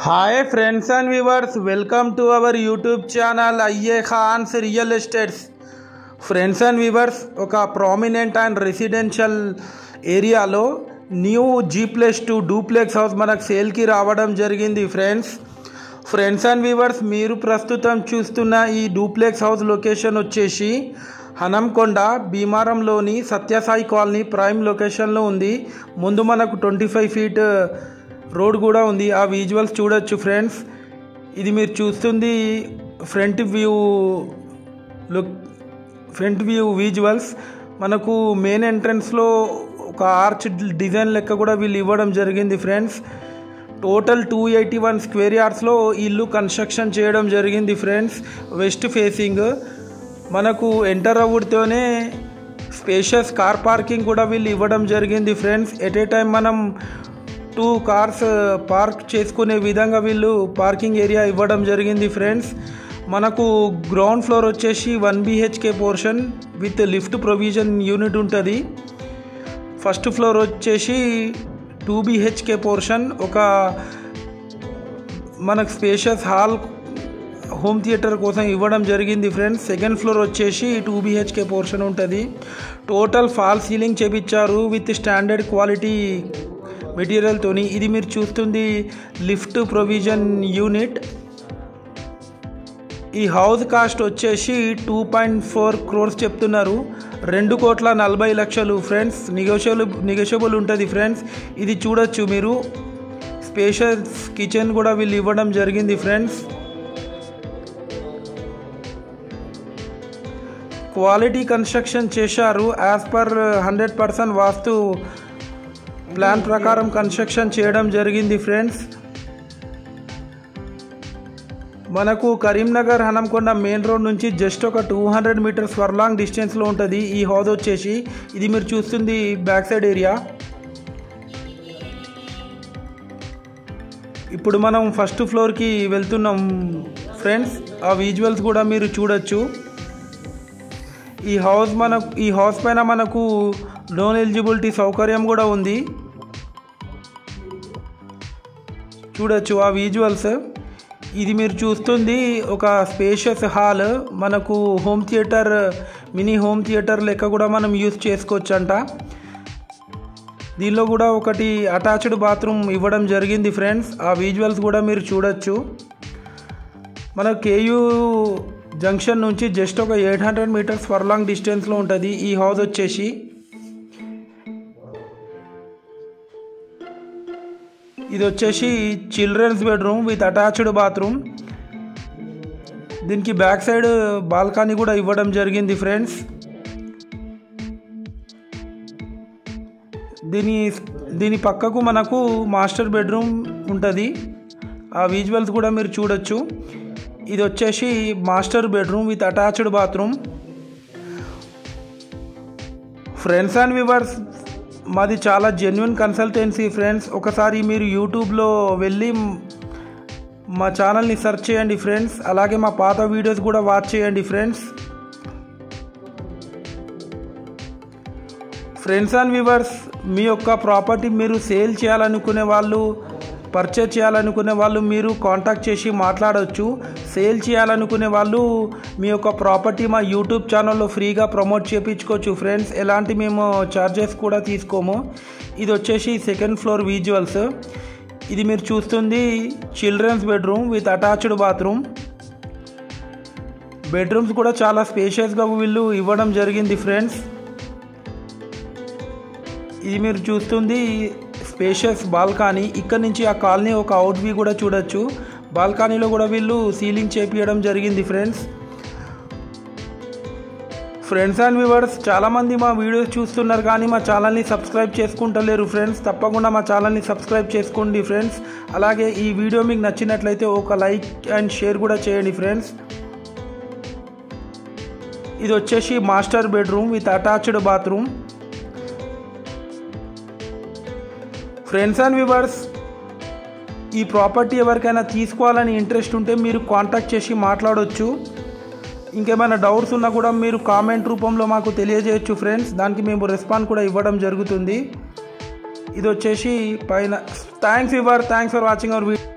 hi friends and viewers welcome to our YouTube channel అయ్యే Khans real estates friends and viewers ఒక prominent and residential ఏరియాలో new G plus two duplex house మనకు సేల్కి రావడం జరిగింది friends friends and viewers మీరు ప్రస్తుతం చూస్తున్న ఈ డూప్లెక్స్ హౌస్ లొకేషన్ వచ్చేసి హనంకొండ భీమారంలోని సత్యసాయి కాలనీ ప్రైమ్ లొకేషన్లో ఉంది ముందు మనకు ట్వంటీ ఫైవ్ ఫీట్ రోడ్ కూడా ఉంది ఆ విజువల్స్ చూడొచ్చు ఫ్రెండ్స్ ఇది మీరు చూస్తుంది front view look front view visuals మనకు మెయిన్ ఎంట్రన్స్లో ఒక ఆర్చ్ డిజైన్ లెక్క కూడా వీళ్ళు ఇవ్వడం జరిగింది friends total two eighty one square యార్డ్స్లో ఇల్లు కన్స్ట్రక్షన్ చేయడం జరిగింది ఫ్రెండ్స్ వెస్ట్ ఫేసింగ్ మనకు ఎంటర్ అవ్వడితోనే స్పేషియస్ కార్ పార్కింగ్ కూడా వీళ్ళు ఇవ్వడం జరిగింది ఫ్రెండ్స్ ఎట్ ఏ టైం మనం టూ కార్స్ పార్క్ చేసుకునే విధంగా వీళ్ళు పార్కింగ్ ఏరియా ఇవ్వడం జరిగింది ఫ్రెండ్స్ మనకు గ్రౌండ్ ఫ్లోర్ వచ్చేసి one BHK portion with lift provision unit ఉంటుంది ఫస్ట్ ఫ్లోర్ వచ్చేసి టూ బీహెచ్కే పోర్షన్ ఒక మనకు స్పేషియస్ హాల్ హోమ్ థియేటర్ కోసం ఇవ్వడం జరిగింది ఫ్రెండ్స్ సెకండ్ ఫ్లోర్ వచ్చేసి టూ బీహెచ్కే పోర్షన్ ఉంటుంది టోటల్ ఫాల్ సీలింగ్ చేపించారు విత్ స్టాండర్డ్ క్వాలిటీ మెటీరియల్తోని ఇది మీరు చూస్తుంది లిఫ్ట్ ప్రొవిజన్ యూనిట్ ఈ హౌస్ కాస్ట్ వచ్చేసి టూ పాయింట్ ఫోర్ క్రోర్స్ చెప్తున్నారు రెండు కోట్ల నలభై లక్షలు ఫ్రెండ్స్ నెగోషియబుల్ నెగోషియబుల్ ఉంటుంది ఫ్రెండ్స్ ఇది చూడొచ్చు మీరు స్పేషియస్ కిచెన్ కూడా వీళ్ళు ఇవ్వడం జరిగింది ఫ్రెండ్స్ క్వాలిటీ కన్స్ట్రక్షన్ చేశారు as per hundred percent vastu plan ప్రకారం కన్స్ట్రక్షన్ చేయడం జరిగింది ఫ్రెండ్స్ మనకు కరీంనగర్ హనంకొండ మెయిన్ రోడ్ నుంచి జస్ట్ ఒక two hundred metres for long డిస్టెన్స్లో ఉంటుంది ఈ హౌస్ వచ్చేసి ఇది మీరు చూస్తుంది బ్యాక్ సైడ్ ఏరియా ఇప్పుడు మనం ఫస్ట్ ఫ్లోర్కి వెళ్తున్నాం ఫ్రెండ్స్ ఆ విజువల్స్ కూడా మీరు చూడొచ్చు ఈ హౌస్ మన ఈ హౌస్ పైన మనకు లోన్ ఎలిజిబిలిటీ సౌకర్యం కూడా ఉంది చూడొచ్చు ఆ విజువల్స్ ఇది మీరు చూస్తుంది ఒక స్పేషియస్ హాల్ మనకు home theatre mini home theatre లెక్క కూడా మనం యూస్ చేసుకోవచ్చు అంట దీనిలో కూడా ఒకటి అటాచ్డ్ బాత్రూమ్ ఇవ్వడం జరిగింది ఫ్రెండ్స్ ఆ విజువల్స్ కూడా మీరు చూడొచ్చు మన కేయూ జంక్షన్ నుంచి జస్ట్ ఒక eight hundred metres for long డిస్టెన్స్లో ఉంటుంది ఈ హౌస్ వచ్చేసి ఇది వచ్చేసి children's bedroom with attached bathroom దీనికి బ్యాక్ సైడ్ బాల్కనీ కూడా ఇవ్వడం జరిగింది ఫ్రెండ్స్ దీని దీని పక్కకు మనకు మాస్టర్ బెడ్రూమ్ ఉంటుంది ఆ విజువల్స్ కూడా మీరు చూడొచ్చు ఇది వచ్చేసి master bedroom with attached bathroom friends and viewers మాది చాలా జెన్యున్ కన్సల్టెన్సీ ఫ్రెండ్స్ ఒకసారి మీరు యూట్యూబ్లో వెళ్ళి మా ఛానల్ని సెర్చ్ చేయండి ఫ్రెండ్స్ అలాగే మా పాత వీడియోస్ కూడా వాచ్ చేయండి ఫ్రెండ్స్ ఫ్రెండ్స్ అండ్ వ్యూవర్స్ మీ యొక్క ప్రాపర్టీ మీరు సేల్ చేయాలనుకునే వాళ్ళు పర్చేజ్ చేయాలనుకునే వాళ్ళు మీరు కాంటాక్ట్ చేసి మాట్లాడవచ్చు సేల్ చేయాలనుకునే వాళ్ళు మీ యొక్క ప్రాపర్టీ మా యూట్యూబ్ ఛానల్లో ఫ్రీగా ప్రమోట్ చేయించుకోవచ్చు ఫ్రెండ్స్ ఎలాంటి మేము ఛార్జెస్ కూడా తీసుకోము ఇది వచ్చేసి సెకండ్ ఫ్లోర్ విజువల్స్ ఇది మీరు చూస్తుంది children's bedroom with attached bathroom bedrooms కూడా చాలా స్పేషియస్గా వీళ్ళు ఇవ్వడం జరిగింది ఫ్రెండ్స్ ఇది మీరు చూస్తుంది స్పేషియస్ బాల్కనీ ఇక్కడ నుంచి ఆ కాలనీ ఒక అవుట్ వ్యూ కూడా చూడొచ్చు బాల్కనీలో కూడా వీళ్ళు సీలింగ్ చేపించడం జరిగింది ఫ్రెండ్స్ ఫ్రెండ్స్ అండ్ వ్యూవర్స్ చాలామంది మా వీడియోస్ చూస్తున్నారు కానీ మా ఛానల్ని సబ్స్క్రైబ్ చేసుకుంటలేరు ఫ్రెండ్స్ తప్పకుండా మా ఛానల్ని సబ్స్క్రైబ్ చేసుకోండి ఫ్రెండ్స్ అలాగే ఈ వీడియో మీకు నచ్చినట్లయితే ఒక లైక్ అండ్ షేర్ కూడా చేయండి ఫ్రెండ్స్ ఇది వచ్చేసి master bedroom with attached bathroom friends and viewers ఈ ప్రాపర్టీ ఎవరికైనా తీసుకోవాలని ఇంట్రెస్ట్ ఉంటే మీరు కాంటాక్ట్ చేసి మాట్లాడవచ్చు ఇంకేమైనా డౌట్స్ ఉన్నా కూడా మీరు కామెంట్ రూపంలో మాకు తెలియజేయచ్చు ఫ్రెండ్స్ దానికి మేము రెస్పాన్స్ కూడా ఇవ్వడం జరుగుతుంది ఇది వచ్చేసి పైన thanks your thanks for watching our video